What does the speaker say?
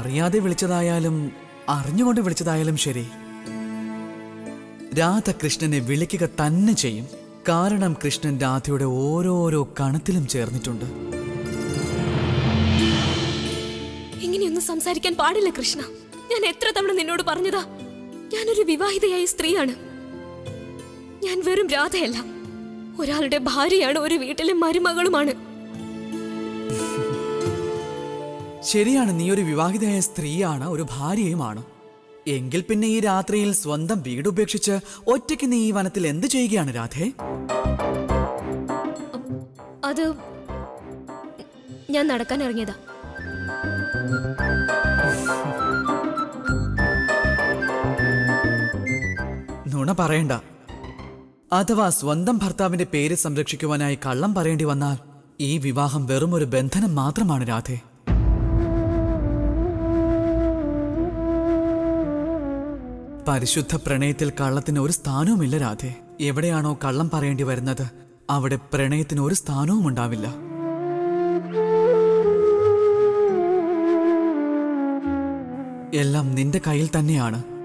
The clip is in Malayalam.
അറിയാതെ വിളിച്ചതായാലും അറിഞ്ഞുകൊണ്ട് വിളിച്ചതായാലും ശരി രാധ കൃഷ്ണനെ വിളിക്കുക തന്നെ ചെയ്യും കാരണം കൃഷ്ണൻ രാധയുടെ ഓരോരോ കണത്തിലും ചേർന്നിട്ടുണ്ട് ഇങ്ങനെയൊന്നും സംസാരിക്കാൻ പാടില്ല കൃഷ്ണ ഞാൻ എത്ര തവണ നിന്നോട് പറഞ്ഞതാ ഞാനൊരു വിവാഹിതയായ സ്ത്രീയാണ് ഞാൻ വെറും രാധയല്ല ഒരാളുടെ ഭാര്യയാണ് ഒരു വീട്ടിലെ മരുമകളുമാണ് ശരിയാണ് നീ ഒരു വിവാഹിതയായ സ്ത്രീയാണ് ഒരു ഭാര്യയുമാണ് എങ്കിൽ പിന്നെ ഈ രാത്രിയിൽ സ്വന്തം വീട് ഉപേക്ഷിച്ച് ഒറ്റയ്ക്ക് നീ ഈ വനത്തിൽ എന്ത് ചെയ്യുകയാണ് രാധേ അത് ഞാൻ നടക്കാൻ ഇറങ്ങിയതാ നുണ പറയണ്ട അഥവാ സ്വന്തം ഭർത്താവിന്റെ പേര് സംരക്ഷിക്കുവാനായി കള്ളം പറയേണ്ടി വന്നാൽ ഈ വിവാഹം വെറും ഒരു ബന്ധനം മാത്രമാണ് രാധേ പരിശുദ്ധ പ്രണയത്തിൽ കള്ളത്തിന് ഒരു സ്ഥാനവുമില്ല രാധേ എവിടെയാണോ കള്ളം പറയേണ്ടി വരുന്നത് അവിടെ പ്രണയത്തിന് ഒരു സ്ഥാനവും ഉണ്ടാവില്ല എല്ലാം നിന്റെ കയ്യിൽ തന്നെയാണ്